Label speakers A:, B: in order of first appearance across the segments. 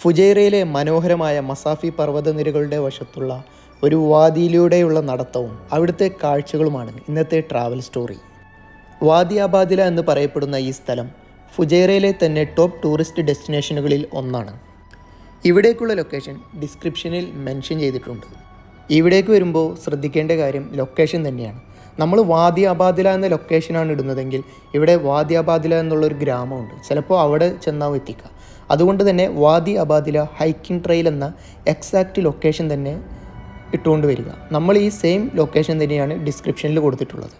A: ഫുജൈറയിലെ മനോഹരമായ മസാഫി പർവ്വതനിരകളുടെ വശത്തുള്ള ഒരു വാദിയിലൂടെയുള്ള നടത്തവും അവിടുത്തെ കാഴ്ചകളുമാണ് ഇന്നത്തെ ട്രാവൽ സ്റ്റോറി വാദി അബാദില എന്ന് പറയപ്പെടുന്ന ഈ സ്ഥലം ഫുജൈറയിലെ തന്നെ ടോപ്പ് ടൂറിസ്റ്റ് ഡെസ്റ്റിനേഷനുകളിൽ ഒന്നാണ് ഇവിടേക്കുള്ള ലൊക്കേഷൻ ഡിസ്ക്രിപ്ഷനിൽ മെൻഷൻ ചെയ്തിട്ടുണ്ട് ഇവിടേക്ക് വരുമ്പോൾ ശ്രദ്ധിക്കേണ്ട കാര്യം ലൊക്കേഷൻ തന്നെയാണ് നമ്മൾ വാദി അബാദില എന്ന ലൊക്കേഷനാണ് ഇടുന്നതെങ്കിൽ ഇവിടെ വാദി അബാദില എന്നുള്ളൊരു ഗ്രാമമുണ്ട് ചിലപ്പോൾ അവിടെ ചെന്നാവും എത്തിക്കുക അതുകൊണ്ട് തന്നെ വാദി അബാദില ഹൈക്കിംഗ് ട്രെയിൽ എന്ന എക്സാക്റ്റ് ലൊക്കേഷൻ തന്നെ ഇട്ടുകൊണ്ട് വരിക നമ്മൾ ഈ സെയിം ലൊക്കേഷൻ തന്നെയാണ് ഡിസ്ക്രിപ്ഷനിൽ കൊടുത്തിട്ടുള്ളത്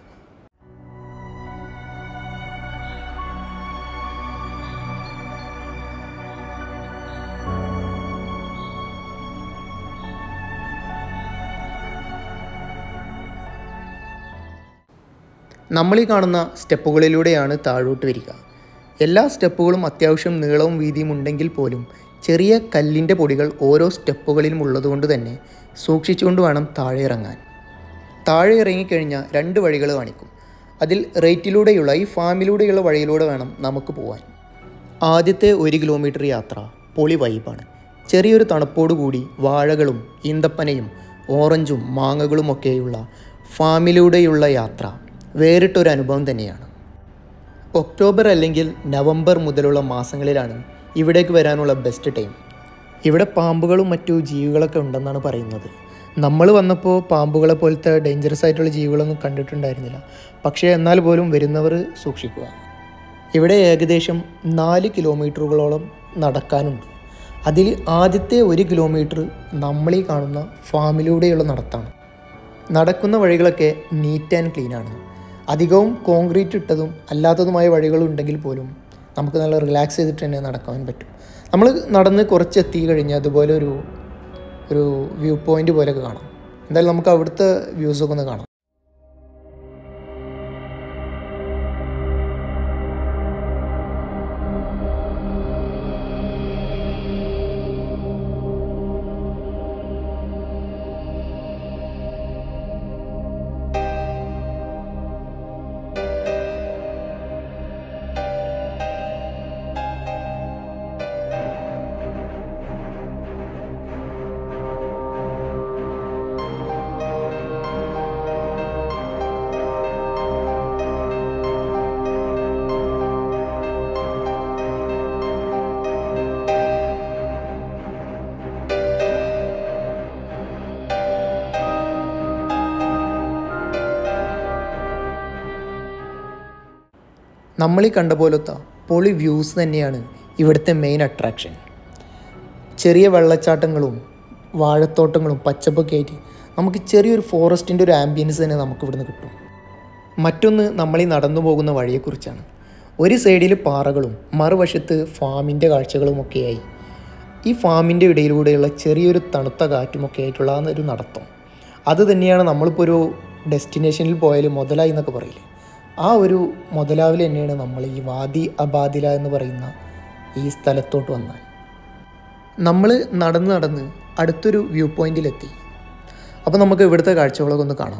A: നമ്മൾ ഈ കാണുന്ന സ്റ്റെപ്പുകളിലൂടെയാണ് താഴോട്ട് വരിക എല്ലാ സ്റ്റെപ്പുകളും അത്യാവശ്യം നീളവും വീതിയും ഉണ്ടെങ്കിൽ പോലും ചെറിയ കല്ലിൻ്റെ പൊടികൾ ഓരോ സ്റ്റെപ്പുകളിലും ഉള്ളതുകൊണ്ട് തന്നെ സൂക്ഷിച്ചുകൊണ്ട് വേണം താഴെ ഇറങ്ങാൻ താഴെ ഇറങ്ങിക്കഴിഞ്ഞാൽ രണ്ട് വഴികൾ കാണിക്കും അതിൽ റേറ്റിലൂടെയുള്ള ഈ ഫാമിലൂടെയുള്ള വഴിയിലൂടെ വേണം നമുക്ക് പോകാൻ ആദ്യത്തെ ഒരു കിലോമീറ്റർ യാത്ര പൊളി വൈബാണ് ചെറിയൊരു തണുപ്പോടുകൂടി വാഴകളും ഈന്തപ്പനയും ഓറഞ്ചും മാങ്ങകളും ഒക്കെയുള്ള ഫാമിലൂടെയുള്ള യാത്ര വേറിട്ടൊരു അനുഭവം തന്നെയാണ് ഒക്ടോബർ അല്ലെങ്കിൽ നവംബർ മുതലുള്ള മാസങ്ങളിലാണ് ഇവിടേക്ക് വരാനുള്ള ബെസ്റ്റ് ടൈം ഇവിടെ പാമ്പുകളും മറ്റു ജീവികളൊക്കെ ഉണ്ടെന്നാണ് പറയുന്നത് നമ്മൾ വന്നപ്പോൾ പാമ്പുകളെ പോലത്തെ ഡേഞ്ചറസ് ആയിട്ടുള്ള ജീവികളൊന്നും കണ്ടിട്ടുണ്ടായിരുന്നില്ല പക്ഷേ എന്നാൽ പോലും വരുന്നവർ സൂക്ഷിക്കുക ഇവിടെ ഏകദേശം നാല് കിലോമീറ്ററുകളോളം നടക്കാനുണ്ട് അതിൽ ആദ്യത്തെ ഒരു കിലോമീറ്റർ നമ്മളീ കാണുന്ന ഫാമിലൂടെയുള്ള നടത്താണ് നടക്കുന്ന വഴികളൊക്കെ നീറ്റ് ആൻഡ് ക്ലീൻ ആണ് അധികവും കോൺക്രീറ്റ് ഇട്ടതും അല്ലാത്തതുമായ വഴികളുണ്ടെങ്കിൽ പോലും നമുക്ക് നല്ല റിലാക്സ് ചെയ്തിട്ട് തന്നെ നടക്കാൻ പറ്റും നമ്മൾ നടന്ന് കുറച്ച് എത്തി കഴിഞ്ഞാൽ അതുപോലെ ഒരു ഒരു വ്യൂ പോയിൻ്റ് പോലെയൊക്കെ കാണാം എന്തായാലും നമുക്ക് അവിടുത്തെ വ്യൂസൊക്കെ ഒന്ന് കാണാം നമ്മളീ കണ്ട പോലത്തെ പൊളി വ്യൂസ് തന്നെയാണ് ഇവിടുത്തെ മെയിൻ അട്രാക്ഷൻ ചെറിയ വെള്ളച്ചാട്ടങ്ങളും വാഴത്തോട്ടങ്ങളും പച്ചപ്പൊക്കെ ആയിട്ട് നമുക്ക് ചെറിയൊരു ഫോറസ്റ്റിൻ്റെ ഒരു ആംബിയൻസ് തന്നെ നമുക്ക് ഇവിടുന്ന് കിട്ടും മറ്റൊന്ന് നമ്മളീ നടന്നു പോകുന്ന വഴിയെക്കുറിച്ചാണ് ഒരു സൈഡിൽ പാറകളും മറുവശത്ത് ഫാമിൻ്റെ കാഴ്ചകളും ഒക്കെയായി ഈ ഫാമിൻ്റെ ഇടയിലൂടെയുള്ള ചെറിയൊരു തണുത്ത കാറ്റുമൊക്കെ ആയിട്ടുള്ള ആ ഒരു നടത്തം അത് തന്നെയാണ് നമ്മളിപ്പോൾ ഒരു ഡെസ്റ്റിനേഷനിൽ പോയാൽ മുതലായി എന്നൊക്കെ പറയില്ലേ ആ ഒരു മുതലാവിൽ തന്നെയാണ് നമ്മൾ ഈ വാദി അബാദില എന്ന് പറയുന്ന ഈ സ്ഥലത്തോട്ട് വന്നാൽ നമ്മൾ നടന്ന് നടന്ന് അടുത്തൊരു വ്യൂ പോയിന്റിലെത്തി അപ്പോൾ നമുക്ക് ഇവിടുത്തെ കാഴ്ചകളൊക്കെ ഒന്ന് കാണാം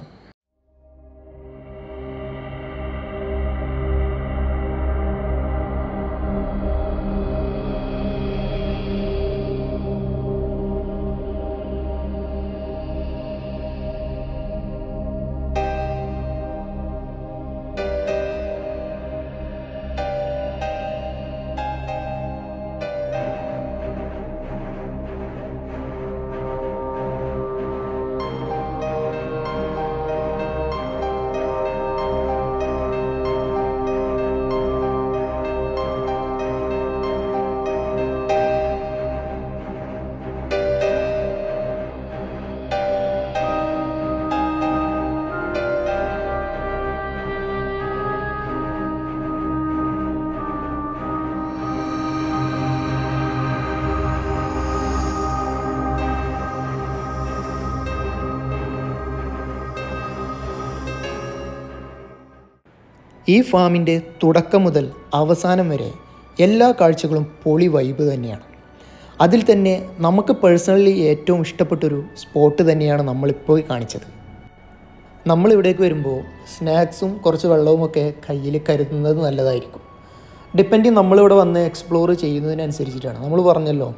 A: ഈ ഫാമിൻ്റെ തുടക്കം മുതൽ അവസാനം വരെ എല്ലാ കാഴ്ചകളും പൊളി വൈബ് തന്നെയാണ് അതിൽ തന്നെ നമുക്ക് പേഴ്സണലി ഏറ്റവും ഇഷ്ടപ്പെട്ടൊരു സ്പോട്ട് തന്നെയാണ് നമ്മളിപ്പോൾ കാണിച്ചത് നമ്മൾ ഇവിടേക്ക് വരുമ്പോൾ സ്നാക്സും കുറച്ച് വെള്ളവും ഒക്കെ കയ്യിൽ കരുതുന്നത് നല്ലതായിരിക്കും ഡിപ്പെൻഡ് നമ്മളിവിടെ വന്ന് എക്സ്പ്ലോർ ചെയ്യുന്നതിനനുസരിച്ചിട്ടാണ് നമ്മൾ പറഞ്ഞല്ലോ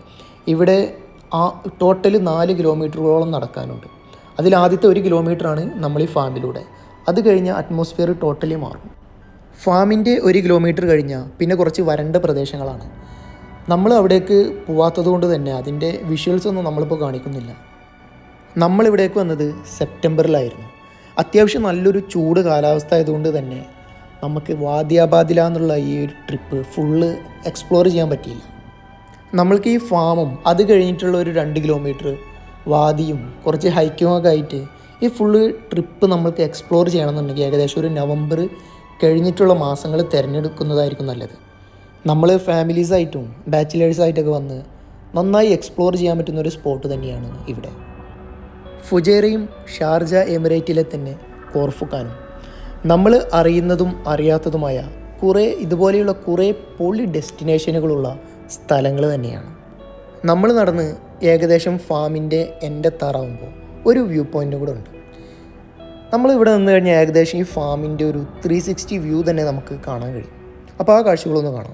A: ഇവിടെ ആ ടോട്ടൽ നാല് കിലോമീറ്ററുകളോളം നടക്കാനുണ്ട് അതിൽ ആദ്യത്തെ ഒരു കിലോമീറ്ററാണ് നമ്മൾ ഈ ഫാമിലൂടെ അത് കഴിഞ്ഞ് അറ്റ്മോസ്ഫിയർ ടോട്ടലി മാറും ഫാമിൻ്റെ ഒരു കിലോമീറ്റർ കഴിഞ്ഞാൽ പിന്നെ കുറച്ച് വരണ്ട പ്രദേശങ്ങളാണ് നമ്മൾ അവിടേക്ക് പോവാത്തത് കൊണ്ട് തന്നെ അതിൻ്റെ വിഷ്വൽസ് ഒന്നും നമ്മളിപ്പോൾ കാണിക്കുന്നില്ല നമ്മളിവിടേക്ക് വന്നത് സെപ്റ്റംബറിലായിരുന്നു അത്യാവശ്യം നല്ലൊരു ചൂട് കാലാവസ്ഥ ആയതുകൊണ്ട് തന്നെ നമുക്ക് വാദിയാബാദില എന്നുള്ള ഈ ഒരു ട്രിപ്പ് ഫുള്ള് എക്സ്പ്ലോർ ചെയ്യാൻ പറ്റിയില്ല നമ്മൾക്ക് ഈ ഫാമും അത് കഴിഞ്ഞിട്ടുള്ള ഒരു രണ്ട് കിലോമീറ്റർ വാദിയും കുറച്ച് ഹൈക്കിങ്ങും ഒക്കെ ആയിട്ട് ഈ ഫുള്ള് ട്രിപ്പ് നമ്മൾക്ക് എക്സ്പ്ലോർ ചെയ്യണമെന്നുണ്ടെങ്കിൽ ഏകദേശം ഒരു നവംബർ കഴിഞ്ഞിട്ടുള്ള മാസങ്ങൾ തിരഞ്ഞെടുക്കുന്നതായിരിക്കും നല്ലത് നമ്മൾ ഫാമിലീസായിട്ടും ബാച്ചിലേഴ്സായിട്ടൊക്കെ വന്ന് നന്നായി എക്സ്പ്ലോർ ചെയ്യാൻ പറ്റുന്ന ഒരു സ്പോട്ട് തന്നെയാണ് ഇവിടെ ഫുജേറയും ഷാർജ എമിറേറ്റിലെ തന്നെ കോർഫുക്കാനും നമ്മൾ അറിയുന്നതും അറിയാത്തതുമായ കുറേ ഇതുപോലെയുള്ള കുറേ പൊളി ഡെസ്റ്റിനേഷനുകളുള്ള സ്ഥലങ്ങൾ തന്നെയാണ് നമ്മൾ നടന്ന് ഏകദേശം ഫാമിൻ്റെ എൻ്റെ താറാവുമ്പോൾ ഒരു വ്യൂ പോയിൻ്റും കൂടെ ഉണ്ട് നമ്മൾ ഇവിടെ നിന്ന് കഴിഞ്ഞാൽ ഏകദേശം ഈ ഫാമിൻ്റെ ഒരു ത്രീ സിക്സ്റ്റി വ്യൂ തന്നെ നമുക്ക് കാണാൻ കഴിയും അപ്പോൾ ആ കാഴ്ചകളൊന്ന് കാണാം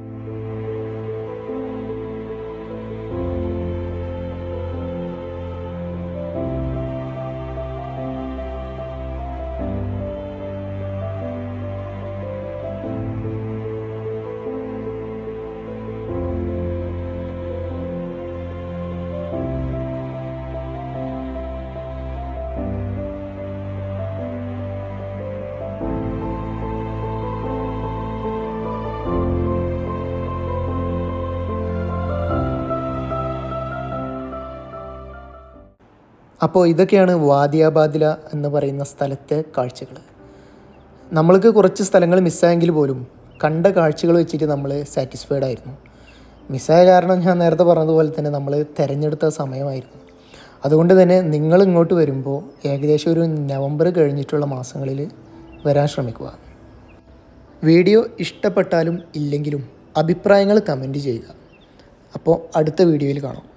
A: അപ്പോൾ ഇതൊക്കെയാണ് വാദിയാബാദില എന്ന് പറയുന്ന സ്ഥലത്തെ കാഴ്ചകൾ നമ്മൾക്ക് കുറച്ച് സ്ഥലങ്ങൾ മിസ്സായെങ്കിൽ പോലും കണ്ട കാഴ്ചകൾ വെച്ചിട്ട് നമ്മൾ സാറ്റിസ്ഫൈഡ് ആയിരുന്നു മിസ്സായ കാരണം ഞാൻ നേരത്തെ പറഞ്ഞതുപോലെ തന്നെ നമ്മൾ തിരഞ്ഞെടുത്ത സമയമായിരുന്നു അതുകൊണ്ട് തന്നെ നിങ്ങൾ ഇങ്ങോട്ട് വരുമ്പോൾ ഏകദേശം ഒരു നവംബർ കഴിഞ്ഞിട്ടുള്ള മാസങ്ങളിൽ വരാൻ ശ്രമിക്കുക വീഡിയോ ഇഷ്ടപ്പെട്ടാലും ഇല്ലെങ്കിലും അഭിപ്രായങ്ങൾ കമൻറ്റ് ചെയ്യുക അപ്പോൾ അടുത്ത വീഡിയോയിൽ കാണാം